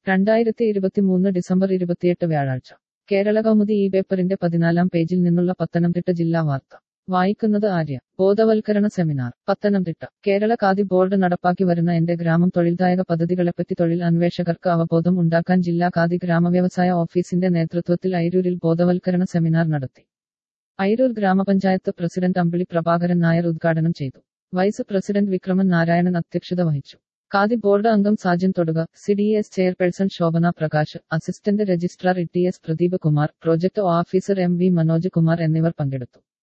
രണ്ടായിരത്തി ഇരുപത്തിമൂന്ന് ഡിസംബർ ഇരുപത്തിയെട്ട് വ്യാഴാഴ്ച കേരള കൗമുദി ഈ പേപ്പറിന്റെ പതിനാലാം പേജിൽ നിന്നുള്ള പത്തനംതിട്ട ജില്ലാ വാർത്ത വായിക്കുന്നത് ആര്യ ബോധവൽക്കരണ സെമിനാർ പത്തനംതിട്ട കേരള ഖാദി ബോർഡ് നടപ്പാക്കി വരുന്ന എന്റെ ഗ്രാമം തൊഴിൽദായക പദ്ധതികളെപ്പറ്റി തൊഴിൽ അന്വേഷകർക്ക് അവബോധം ഉണ്ടാക്കാൻ ജില്ലാ ഖാദി ഗ്രാമവ്യവസായ ഓഫീസിന്റെ നേതൃത്വത്തിൽ ഐരൂരിൽ ബോധവൽക്കരണ സെമിനാർ നടത്തി ഐരൂർ ഗ്രാമപഞ്ചായത്ത് പ്രസിഡന്റ് അമ്പിളി പ്രഭാകരൻ നായർ ഉദ്ഘാടനം ചെയ്തു വൈസ് പ്രസിഡന്റ് വിക്രമൻ നാരായണൻ അധ്യക്ഷത വഹിച്ചു ഖാദി ബോർഡ് അംഗം Sajan Thoduka C D S chairperson Shobhana Prakash assistant registrar E T S Pradeep Kumar project officer M V Manoj Kumar എന്നിവർ പങ്കെടുത്തു